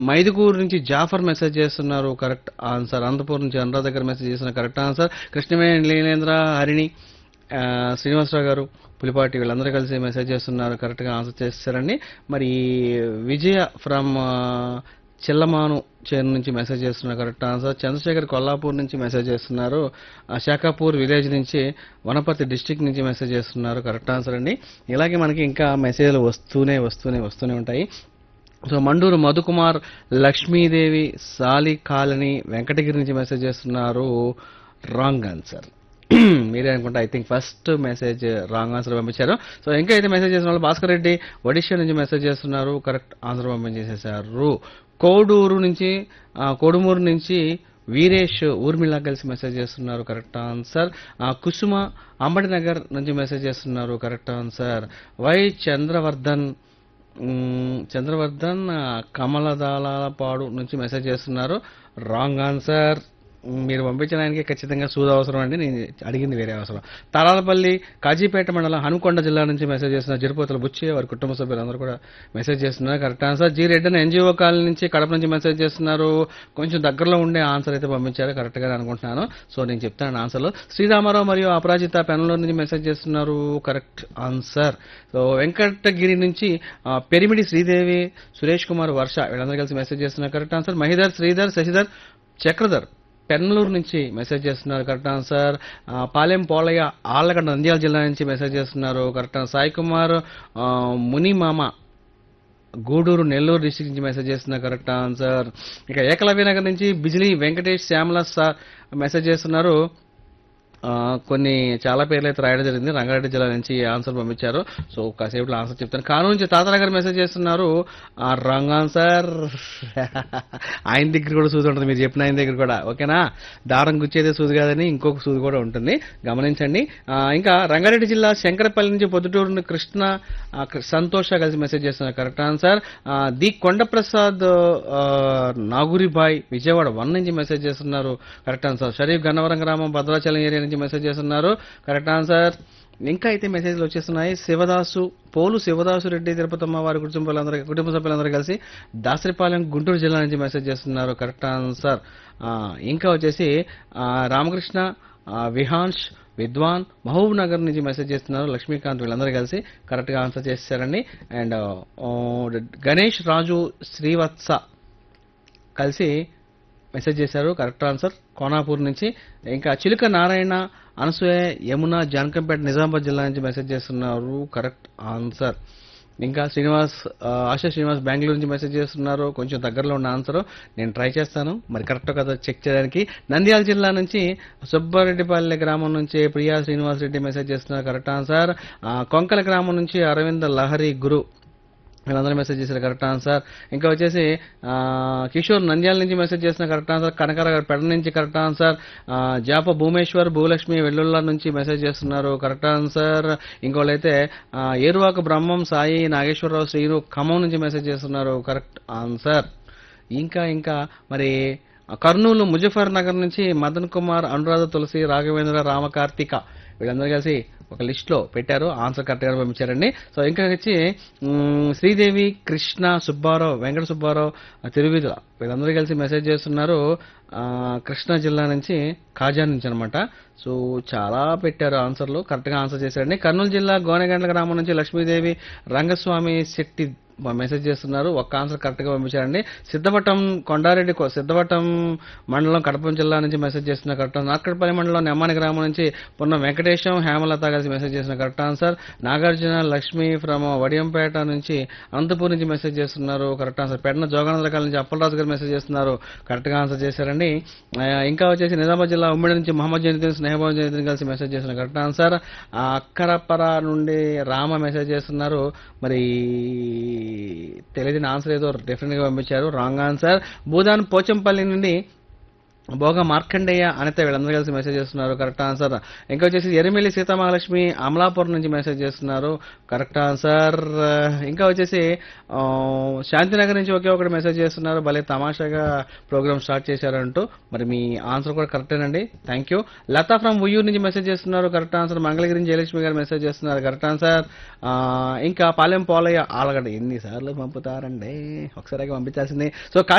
మైదుకూరు నుంచి జాఫర్ మెసేజ్ చేస్తున్నారు correct answer Anantapur నుంచి అనురాధ దగ్గర మెసేజ్ చేస్తున్నారు కరెక్ట్ ఆన్సర్ కృష్ణవేణి లీలేంద్ర హరిణి ఆ, శ్రీనివాసరావు గారు పులిపాటి వీళ్ళందరూ కలిసి మెసేజ్ చేస్తున్నారు కరెక్ట్గా ఆన్సర్ చేస్తారండి మరి విజయ ఫ్రమ్ చిల్లమాను చేను నుంచి మెసేజ్ చేస్తున్నారు కరెక్ట్ ఆన్సర్ చంద్రశేఖర్ కొల్లాపూర్ నుంచి మెసేజ్ చేస్తున్నారు ఆ, శాఖాపూర్ విలేజ్ నుంచి వనపర్తి డిస్టిక్ నుంచి మెసేజ్ చేస్తున్నారు కరెక్ట్ ఆన్సర్ అండి ఇలాగే మనకి ఇంకా మెసేజ్లు వస్తూనే వస్తూనే వస్తూనే ఉంటాయి సో మండూరు మధుకుమార్ లక్ష్మీదేవి సాలి కాలనీ వెంకటగిరి నుంచి మెసేజ్ చేస్తున్నారు రాంగ్ ఆన్సర్ మీరే అనుకుంటా I think first message wrong answer పంపించారు సో ఇంకా అయితే మెసేజ్ చేసిన వాళ్ళు భాస్కర్ రెడ్డి ఒడిషా నుంచి మెసేజ్ చేస్తున్నారు కరెక్ట్ ఆన్సర్ పంపించేసేసారు కోడూరు నుంచి ఆ, కోడుమూరు నుంచి వీరేష్ ఊర్మిళ కలిసి మెసేజ్ చేస్తున్నారు కరెక్ట్ ఆన్సర్ ఆ, కుసుమ అంబటి నగర్ నుంచి మెసేజ్ చేస్తున్నారు కరెక్ట్ ఆన్సర్ వై చంద్రవర్ధన్ మ్మ్, చంద్రవర్ధన్ ఆ, కమలదాలపాడు నుంచి మెసేజ్ చేస్తున్నారు రాంగ్ ఆన్సర్ మ్మ్, మీరు పంపించిన ఆయనకి ఖచ్చితంగా సూది అవసరం అండి నేను అడిగింది వేరే అవసరం తారాలపల్లి కాజీపేట మండలం హనుకొండ జిల్లా నుంచి మెసేజ్ చేస్తున్నారు తిరుపతిలో బుచ్చి వారి కుటుంబ సభ్యులందరూ కూడా మెసేజ్ చేస్తున్నారు correct answer G Reddy NGO colony నుంచి కడప నుంచి మెసేజ్ చేస్తున్నారు కొంచెం దగ్గరలో ఉండే ఆన్సర్ అయితే పంపించారు కరెక్ట్ గా అనుకుంటున్నాను సో నేను చెప్తాను ఆన్సర్లు శ్రీరామారావు మరియు అపరాజిత పెనలో నుంచి మెసేజ్ చేస్తున్నారు కరెక్ట్ ఆన్సర్ సో వెంకటగిరి నుంచి ఆ, పెరిమిడి శ్రీదేవి సురేష్ కుమార్ వర్ష వీళ్ళందరూ కలిసి మెసేజ్ చేస్తున్నారు కరెక్ట్ ఆన్సర్ మహిధర్ శ్రీధర్ శశిధర్ చక్రధర్ పెన్నలూరు నుంచి మెసేజ్ చేస్తున్నారు కరెక్ట్ ఆన్సర్ ఆ, పాలెం పోలయ్య ఆళ్ళగడ్డ నంద్యాల జిల్లా నుంచి మెసేజ్ చేస్తున్నారు కరెక్ట్ ఆన్సర్ సాయి కుమార్ ఆ, మునిమామ గూడూరు నెల్లూరు డిస్టిక్ నుంచి మెసేజ్ చేస్తున్నారు కరెక్ట్ ఆన్సర్ ఇక ఏకలవ్య నగర్ నుంచి బిజిలీ వెంకటేష్ శ్యామల సార్ మెసేజ్ చేస్తున్నారు ఆ, కొన్ని చాలా పేర్లు అయితే రాయడం జరిగింది రంగారెడ్డి జిల్లా నుంచి ఆన్సర్ పంపించారు సో కాసేపులో ఆన్సర్ చెప్తాను కాను నుంచి తాతనగర్ మెసేజ్ చేస్తున్నారు ఆ రాంగ్ ఆన్సర్ ఆయన దగ్గర కూడా సూది ఉంటుంది మీరు చెప్పిన ఆయన దగ్గర కూడా ఓకేనా దారం గుచ్చేదే సూది కాదని ఇంకొక సూది కూడా ఉంటుంది గమనించండి ఆ, ఇంకా రంగారెడ్డి జిల్లా శంకరపల్లి నుంచి పొద్దుటూరు నుండి కృష్ణ ఆ, కృ- సంతోష కలిసి మెసేజ్ చేస్తున్నారు కరెక్ట్ ఆన్సర్ ఆ, ది కొండప్రసాద్ ఆ, నాగురిబాయ్ విజయవాడ వన్ నుంచి మెసేజ్ చేస్తున్నారు కరెక్ట్ ఆన్సర్ షరీఫ్ గన్నవరం గ్రామం భద్రాచలం ఏరియా నుంచి మెసేజ్ చేస్తున్నారు కరెక్ట్ ఆన్సర్ ఇంకా అయితే మెసేజ్లు వచ్చేస్తున్నాయి శివదాసు పోలు శివదాసు రెడ్డి తిరుపతమ్మ వారి కుటుంబాలందరూ కుటుంబ సభ్యులందరూ కలిసి దాసరిపాలెం గుంటూరు జిల్లా నుంచి మెసేజ్ చేస్తున్నారు కరెక్ట్ ఆన్సర్ ఆ, ఇంకా వచ్చేసి ఆ, రామకృష్ణ ఆ, విహాన్ష్ విద్వాన్ మహబూబ్ నగర్ నుంచి మెసేజ్ చేస్తున్నారు లక్ష్మీకాంత్ వీళ్ళందరూ కలిసి కరెక్ట్గా ఆన్సర్ చేశారండి అండ్ గణేష్ రాజు శ్రీవత్స కలిసి మెసేజ్ చేశారు కరెక్ట్ ఆన్సర్ కోనాపూర్ నుంచి ఇంకా చిలుక నారాయణ అనసూయ యమున జానకంపేట నిజామాబాద్ జిల్లా నుంచి మెసేజ్ చేస్తున్నారు కరెక్ట్ ఆన్సర్ ఇంకా శ్రీనివాస్ ఆ, ఆశా శ్రీనివాస్ బెంగళూరు నుంచి మెసేజ్ చేస్తున్నారు కొంచెం దగ్గరలో ఉన్న ఆన్సర్ నేను ట్రై చేస్తాను మరి కరెక్ట్ కదా చెక్ చేయడానికి నంద్యాల జిల్లా నుంచి సుబ్బారెడ్డిపల్లి గ్రామం నుంచి ప్రియా శ్రీనివాస్ రెడ్డి మెసేజ్ చేస్తున్నారు కరెక్ట్ ఆన్సర్ ఆ, కొంకల గ్రామం నుంచి అరవింద్ లహరి గురు వీళ్ళందరూ మెసేజ్ చేశారు కరెక్ట్ ఆన్సర్ ఇంకా వచ్చేసి ఆ, కిషోర్ నంద్యాల నుంచి మెసేజ్ చేసిన కరెక్ట్ ఆన్సర్ కనకర గారు పెడ నుంచి కరెక్ట్ ఆన్సర్ ఆ, జాప భూమేశ్వర్ భూలక్ష్మి వెల్లుల్లా నుంచి మెసేజ్ చేస్తున్నారు కరెక్ట్ ఆన్సర్ ఇంకోళ్ళైతే ఆ, ఏరువాక బ్రహ్మం సాయి నాగేశ్వరరావు శ్రీను ఖమ్మం నుంచి మెసేజ్ చేస్తున్నారు కరెక్ట్ ఆన్సర్ ఇంకా ఇంకా మరి కర్నూలు ముజఫర్ నగర్ నుంచి మదన్ కుమార్ అనురాధ తులసి రాఘవేంద్ర రామకార్తిక వీళ్ళందరూ కలిసి ఒక లిస్ట్ లో పెట్టారు ఆన్సర్ కరెక్ట్ గా పంపించారండి సో ఇంకా వచ్చి మ్, శ్రీదేవి కృష్ణ సుబ్బారావు వెంకట సుబ్బారావు ఆ, తిరువిధుల వీళ్ళందరూ కలిసి మెసేజ్ చేస్తున్నారు ఆ, కృష్ణా జిల్లా నుంచి కాజా నుంచి అనమాట సో చాలా పెట్టారు ఆన్సర్లు కరెక్ట్ గా ఆన్సర్ చేశారండి కర్నూలు జిల్లా గోనెగండ్ల గ్రామం నుంచి లక్ష్మీదేవి రంగస్వామి శెట్టి మెసేజ్ చేస్తున్నారు ఒక్క ఆన్సర్ కరెక్ట్ గా పంపించారండి సిద్ధవటం కొండారెడ్డి కో- సిద్ధవటం మండలం కడప జిల్లా నుంచి మెసేజ్ చేస్తున్న కరెక్ట్ ఆన్సర్. నార్కట్పల్లి మండలం నెమ్మాని గ్రామం నుంచి పున్న వెంకటేశం హేమలత కలిసి మెసేజ్ చేసిన correct answer Nagarjuna Lakshmi from Vadiyampeta నుంచి అనంతపూర్ నుంచి మెసేజ్ చేస్తున్నారు కరెక్ట్ ఆన్సర్ పెడన జోగానందరకాల నుంచి అప్పలరాజు గారు మెసేజ్ చేస్తున్నారు కరెక్ట్ గా ఆన్సర్ చేశారండి ఆ, ఇంకా వచ్చేసి నిజామాబాద్ జిల్లా ఉమ్మడి నుంచి మహమ్మద్ జైనుద్దీన్ స్నేహబాబు జైనుద్దీన్ కలిసి మెసేజ్ చేసిన కరెక్ట్ ఆన్సర్ ఆ, అక్కరపర నుండి రామ మెసేజ్ చేస్తున్నారు మరి తెలియని ఆన్సర్ ఏదో డెఫినెట్ గా పంపించారు రాంగ్ ఆన్సర్ భూదాన్ పోచంపల్లి నుండి భోగ మార్కండేయ అనిత వీళ్ళందరూ కలిసి మెసేజ్ చేస్తున్నారు కరెక్ట్ ఆన్సర్ ఇంకా వచ్చేసి ఎరిమిల్లి సీతామహాలక్ష్మి అమలాపురం నుంచి మెసేజ్ చేస్తున్నారు కరెక్ట్ ఆన్సర్ ఇంకా వచ్చేసి ఆ, శాంతినగర్ నుంచి ఒకే ఒకటి మెసేజ్ చేస్తున్నారు భలే తమాషాగా ప్రోగ్రామ్ స్టార్ట్ చేశారంటూ మరి మీ ఆన్సర్ కూడా కరెక్టేనండి thank you Latha from Uyyuru నుంచి మెసేజ్ చేస్తున్నారు కరెక్ట్ ఆన్సర్ మంగళగిరి జయలక్ష్మి గారు మెసేజ్ చేస్తున్నారు కరెక్ట్ ఆన్సర్ ఇంకా పాలెం పోలయ్య ఆలగడ్డ ఎన్నిసార్లు పంపుతారండి ఒకసారిగా పంపించాల్సింది సో